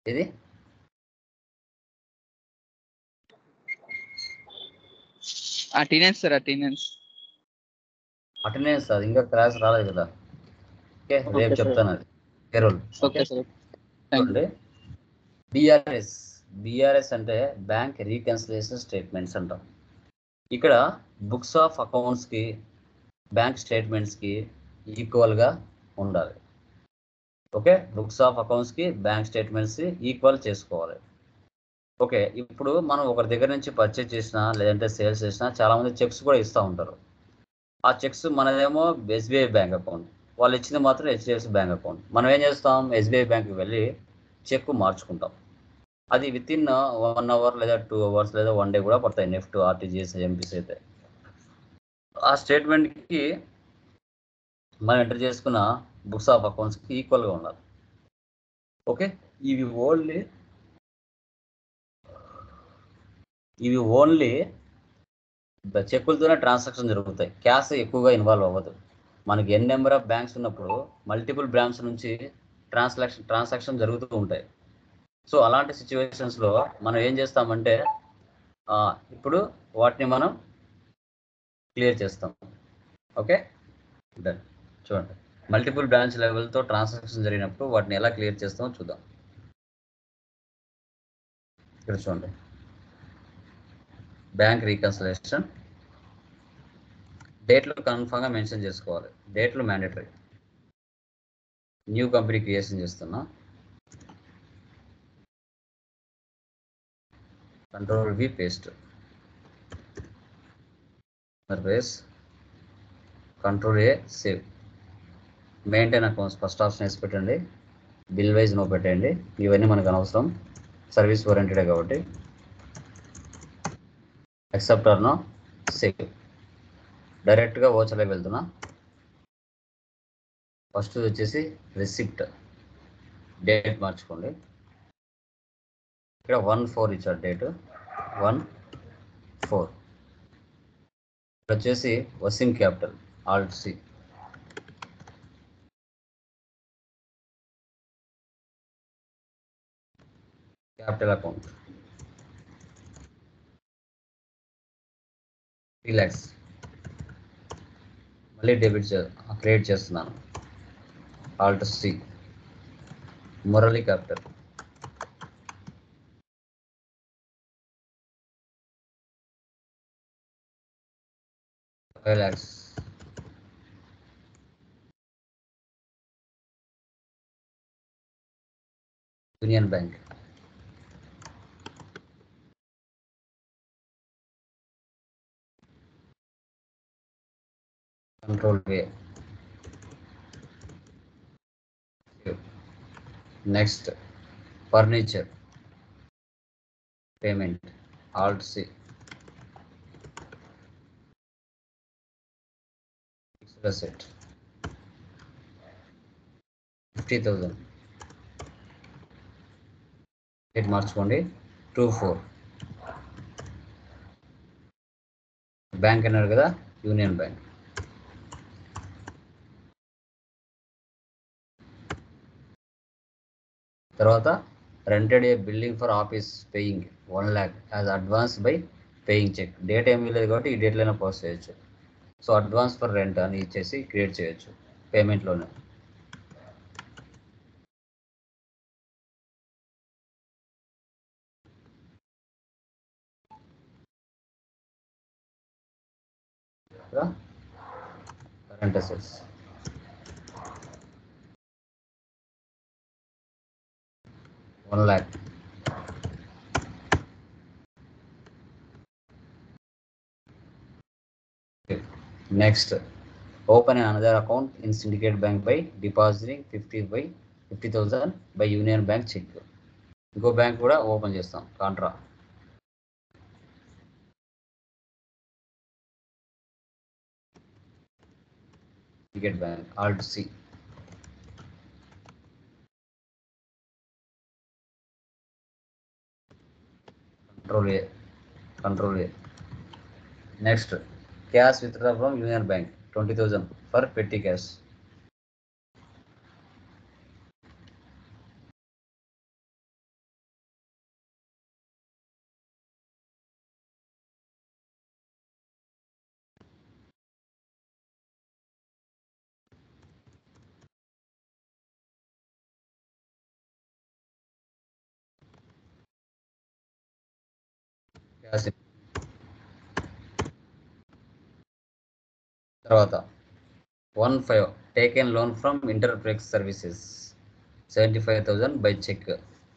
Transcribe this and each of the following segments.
ఇది attendance sir attendance attendance అది ఇంకా క్లాస్ రాలేదు కదా ఓకే Okay, రేపు sir. చెప్తాను అది పేరోల్ ఓకే సార్ థ్యాంక్ చూడండి బిఆర్ఎస్ బిఆర్ఎస్ అంటే బ్యాంక్ రీకన్సిలేషన్ స్టేట్మెంట్స్ అంటాం ఇక్కడ బుక్స్ ఆఫ్ అకౌంట్స్కి బ్యాంక్ స్టేట్మెంట్స్కి ఈక్వల్గా ఉండాలి ఓకే బుక్స్ ఆఫ్ అకౌంట్స్కి బ్యాంక్ స్టేట్మెంట్స్ ఈక్వల్ చేసుకోవాలి ఓకే ఇప్పుడు మనం ఒకరి దగ్గర నుంచి పర్చేజ్ చేసినా లేదంటే సేల్స్ చేసినా చాలామంది చెక్స్ కూడా ఇస్తూ ఉంటారు ఆ చెక్స్ మనదేమో ఎస్బీఐ బ్యాంక్ అకౌంట్ వాళ్ళు ఇచ్చింది మాత్రం హెచ్డిఎఫ్సి బ్యాంక్ అకౌంట్ మనం ఏం చేస్తాం ఎస్బీఐ బ్యాంక్కి వెళ్ళి చెక్ మార్చుకుంటాం అది విత్ ఇన్ వన్ అవర్ లేదా టూ అవర్స్ లేదా వన్ డే కూడా పడతాయి నెఫ్ట్ ఆర్టీజీఎస్ ఎంపీస్ అయితే ఆ స్టేట్మెంట్కి మనం ఎంటర్ చేసుకున్న బుక్స్ ఆఫ్ అకౌంట్స్కి ఈక్వల్గా ఉండాలి ఓకే ఇవి ఓన్లీ ఇవి ఓన్లీ చెక్కులతోనే ట్రాన్సాక్షన్ జరుగుతాయి క్యాష్ ఎక్కువగా ఇన్వాల్వ్ అవ్వదు మనకి ఎన్ నెంబర్ ఆఫ్ బ్యాంక్స్ ఉన్నప్పుడు మల్టిపుల్ బ్రాంచ్ నుంచి ట్రాన్సాక్షన్ ట్రాన్సాక్షన్ జరుగుతూ ఉంటాయి సో అలాంటి సిచ్యువేషన్స్లో మనం ఏం చేస్తామంటే ఆ, ఇప్పుడు వాటిని మనం క్లియర్ చేస్తాం ఓకే డన్ చూడండి మల్టిపుల్ బ్రాంచ్ లెవెల్తో ట్రాన్సాక్షన్ జరిగినప్పుడు వాటిని ఎలా క్లియర్ చేస్తామో చూద్దాం ఇక్కడ చూడండి బ్యాంక్ రీకన్సలేషన్ డేట్లు కన్ఫామ్గా మెన్షన్ చేసుకోవాలి డేట్లు మ్యాండేటరీ న్యూ కంపెనీ క్రియేషన్ చేస్తున్నా control V paste surveys control A save maintain accounts first option వేసి పెట్టండి బిల్ వైజ్ నో పెట్టండి ఇవన్నీ మనకు అనవసరం సర్వీస్ ఓరియంటెడ్ కాబట్టి యాక్సెప్ట్ ఆర్ నో సేవ్ డైరెక్ట్గా ఓచర్లోకి వెళ్తున్నా ఫస్ట్ వచ్చేసి రిసిప్ట్ డేట్ మార్చుకోండి ఇక్కడ వన్ ఫోర్ ఇచ్చారు డేట్ వన్ ఫోర్ ఇక్కడ వచ్చేసి Waseem capital alt C capital account three lakhs మళ్ళీ డెబిట్ క్రియేట్ చేస్తున్నాను alt C Murali capital five lakhs Union Bank control V next furniture payment alt C fixed asset fifty thousand date మార్చుకోండి two four bank అన్నారు కదా Union Bank తర్వాత rented a building for office paying one lakh as advance by paying cheque date ఏమీ లేదు కాబట్టి ఈ డేట్లైనా post చేయొచ్చు సో అడ్వాన్స్ ఫర్ రెంట్ అని ఇచ్చేసి క్రియేట్ చేయొచ్చు పేమెంట్లోనే current assets one lakh next open another account in Syndicate Bank by depositing fifty by fifty thousand by Union Bank cheque ఇంకో బ్యాంక్ కూడా ఓపెన్ చేస్తాం contra Syndicate Bank alt C control A control A next cash withdraw from Union Bank twenty thousand for petty cash Cash in. తర్వాత one five taken loan from Interprex services seventy five thousand by cheque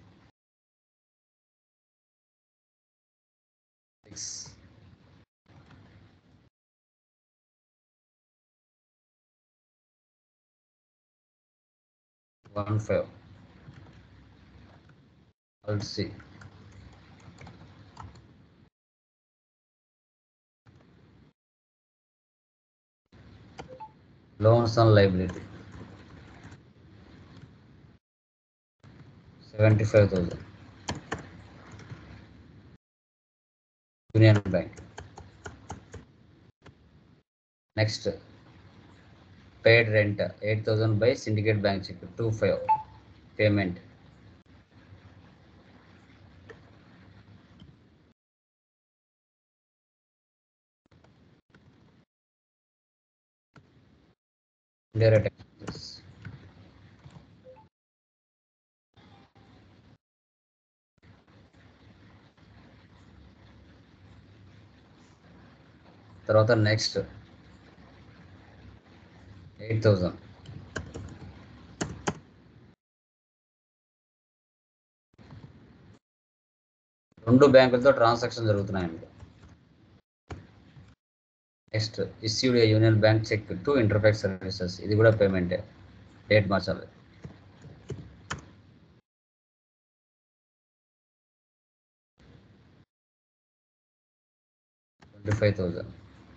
six one five అల్సి loans and liability seventy five thousand Union Bank next paid rent eight thousand by Syndicate Bank cheque two five payment indirect expenses తర్వాత next eight thousand రెండు బ్యాంకులతో transaction జరుగుతున్నాయండి next issued Union Bank cheque to Interfex services ఇది కూడా పేమెంటే date మార్చాలి twenty five thousand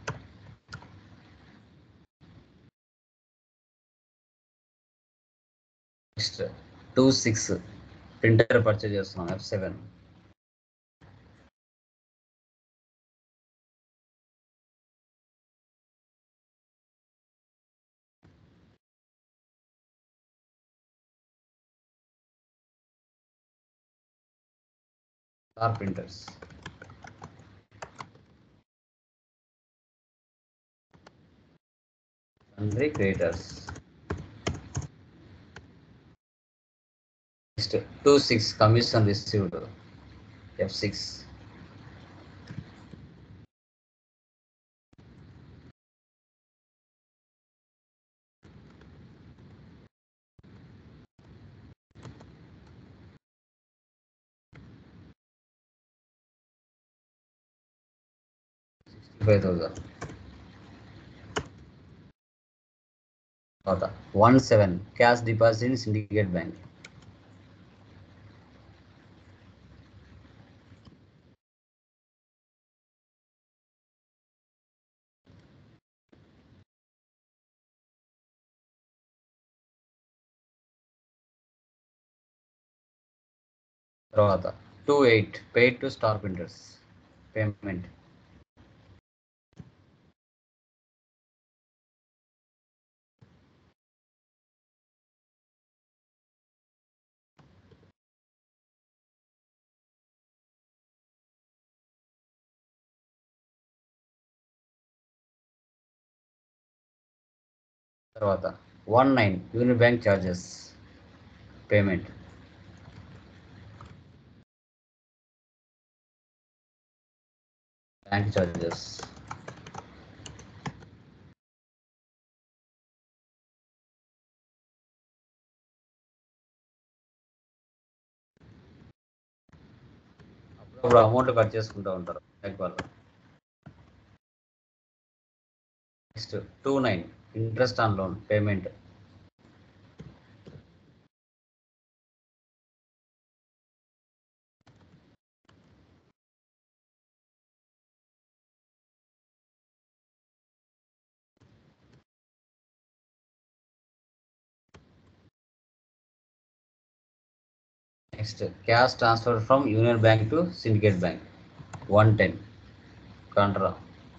next two six printer purchase చేస్తున్నాం F seven star printers sundry creators next two six commission received f6 65,000 తర్వాత one seven cash deposit in Syndicate Bank తర్వాత two eight paid to star printers payment తర్వాత one nine uni bank charges payment bank charges అప్పుడప్పుడు amount cut చేసుకుంటూ ఉంటారు bank వాళ్ళు next two nine interest on loan payment next cash transfer from Union Bank to Syndicate Bank one ten contra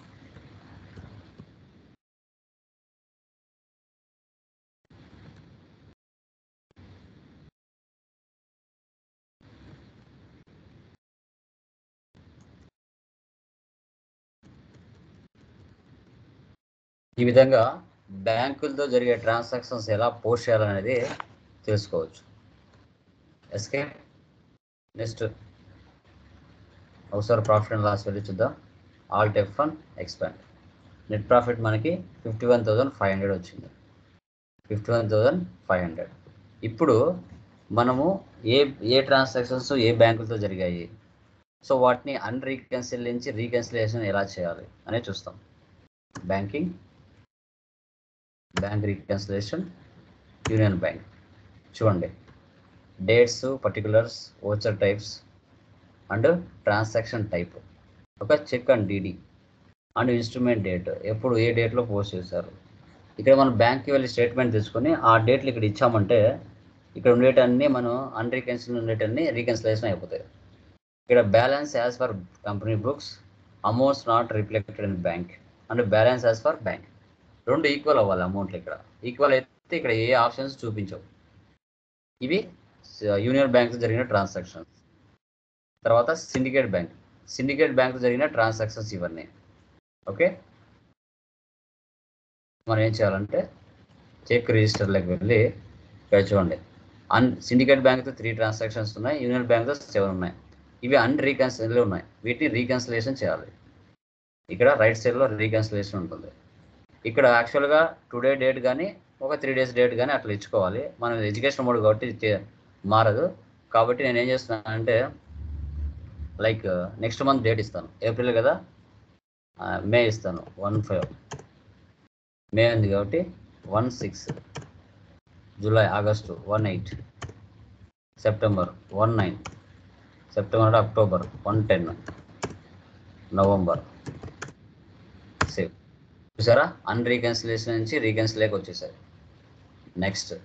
ఈ విధంగా బ్యాంకులతో జరిగే transactions ఎలా post చేయాలనేది తెలుసుకోవచ్చు ఎస్కే నెక్స్ట్ ఒకసారి ప్రాఫిట్ అండ్ లాస్ వెళ్ళి చూద్దాం alt F one expand net profit మనకి fifty one thousand five hundred వచ్చింది fifty one thousand five hundred ఇప్పుడు మనము ఏ ఏ ట్రాన్సాక్షన్స్ ఏ బ్యాంకులతో జరిగాయి సో వాటిని అన్ రీకన్సిల్ నుంచి రీకన్సిలేషన్ ఎలా చేయాలి అనేది చూస్తాం banking bank reconciliation Union Bank చూడండి dates particulars voucher types and transaction type ఒక cheque and DD and instrument date ఎప్పుడు ఏ డేట్లో పోస్ట్ చేశారు ఇక్కడ మనం బ్యాంక్కి వెళ్ళి స్టేట్మెంట్ తీసుకొని ఆ డేట్లు ఇక్కడ ఇచ్చామంటే ఇక్కడ ఉండేటన్నీ మనం అన్ రీకన్సిల్ ఉండేటన్ని రీకన్సిలేషన్ అయిపోతాయి ఇక్కడ balance as per company books amounts not reflected in bank and balance as per bank రెండు ఈక్వల్ అవ్వాలి అమౌంట్లు ఇక్కడ ఈక్వల్ అయితే ఇక్కడ ఏ ఆప్షన్స్ చూపించవు ఇవి యూనియన్ బ్యాంక్ జరిగిన ట్రాన్సాక్షన్స్ తర్వాత సిండికేట్ బ్యాంక్ సిండికేట్ బ్యాంక్ జరిగిన ట్రాన్సాక్షన్స్ ఇవన్నీ ఓకే మనం ఏం చేయాలంటే చెక్ రిజిస్టర్లోకి వెళ్ళి ఇక్కడ చూడండి అన్ సిండికేట్ బ్యాంక్తో త్రీ ట్రాన్సాక్షన్స్ ఉన్నాయి యూనియన్ బ్యాంక్తో సెవెన్ ఉన్నాయి ఇవి అన్ రీకన్సిల్ ఉన్నాయి వీటిని రీకన్సిలేషన్ చేయాలి ఇక్కడ రైట్ సైడ్లో రీకన్సిలేషన్ ఉంటుంది ఇక్కడ యాక్చువల్గా టుడే డేట్ కానీ ఒక త్రీ డేస్ డేట్ కానీ అట్లా ఇచ్చుకోవాలి మనం ఎడ్యుకేషన్ మోడ్ కాబట్టి చే- మారదు కాబట్టి నేను ఏం చేస్తున్నానంటే లైక్ నెక్స్ట్ మంత్ డేట్ ఇస్తాను ఏప్రిల్ కదా ఆ, మే ఇస్తాను వన్ ఫైవ్ మే ఉంది కాబట్టి one six July August one eight September one nine September October one ten November save చూసారా అన్ రీకన్సిలేషన్ నుంచి రీకన్సిలేకి వచ్చేసాయి next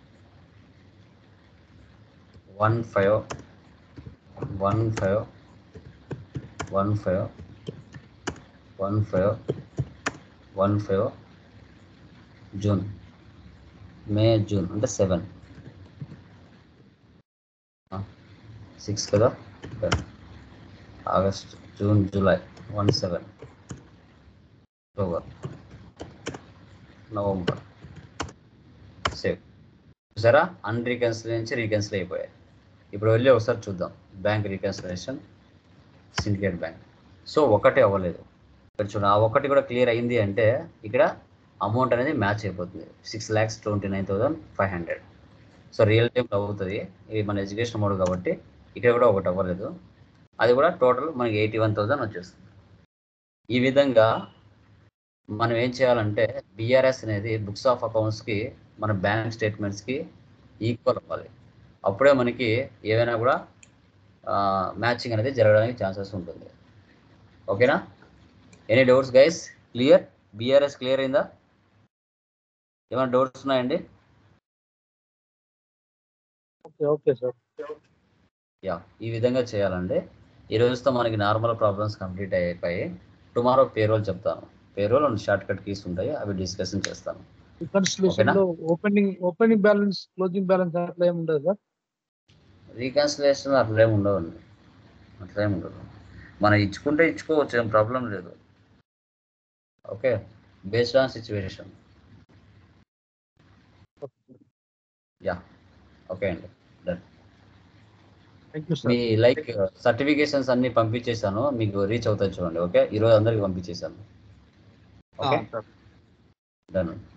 one five one five one five one five one five June May June అంటే seven six కదా August June July one seven October November save చూసారా అన్ reconcile నుంచి రీకన్సిల్ అయిపోయాయి ఇప్పుడు వెళ్ళి ఒకసారి చూద్దాం bank reconciliation Syndicate Bank so ఒకటే అవ్వలేదు ఇక్కడ చూడండి ఆ ఒకటి కూడా క్లియర్ అయింది అంటే ఇక్కడ అమౌంట్ అనేది మ్యాచ్ అయిపోతుంది six lakhs twenty nine thousand five hundred so real టైంలో అవుతుంది ఇది మన ఎడ్యుకేషన్ మోడ్ కాబట్టి ఇక్కడ కూడా ఒకటి అవ్వలేదు అది కూడా టోటల్ మనకి ఎయిటీ వన్ థౌసండ్ వచ్చేస్తుంది ఈ విధంగా మనం ఏం చేయాలంటే బీఆర్ఎస్ అనేది బుక్స్ ఆఫ్ అకౌంట్స్కి మన బ్యాంక్ స్టేట్మెంట్స్కి ఈక్వల్ అవ్వాలి అప్పుడే మనకి ఏవైనా కూడా మ్యాచింగ్ అనేది జరగడానికి ఛాన్సెస్ ఉంటుంది ఓకేనా any doubts guys clear BRS clear అయిందా ఏమైనా డౌట్స్ ఉన్నాయండి ఓకే ఓకే సార్ యా ఈ విధంగా చేయాలండి ఈ రోజుతో మనకి నార్మల్ ప్రాబ్లమ్స్ కంప్లీట్ అయిపోయి టుమారో పేరోల్ చెప్తాను payroll and shortcut keys ఉంటాయి అవి డిస్కషన్ చేస్తాను రికన్సిలేషన్ లో opening opening balance closing balance అట్లా ఏమి ఉండదు సార్ రీకన్సిలేషన్ అట్లా ఏమి ఉండవండి అట్లా ఏమి ఉండదు మనం ఇచ్చుకుంటే ఇచ్చుకోవచ్చు ఏం ప్రాబ్లం లేదు okay based on situation yeah okay అండి డన్ థ్యాంక్ యూ సార్ మీ లైక్ సర్టిఫికేషన్స్ అన్ని పంపించేశాను మీకు రీచ్ అవుతాయి చూడండి ఓకే ఈరోజు అందరికి పంపించేశాను ఓకే డన్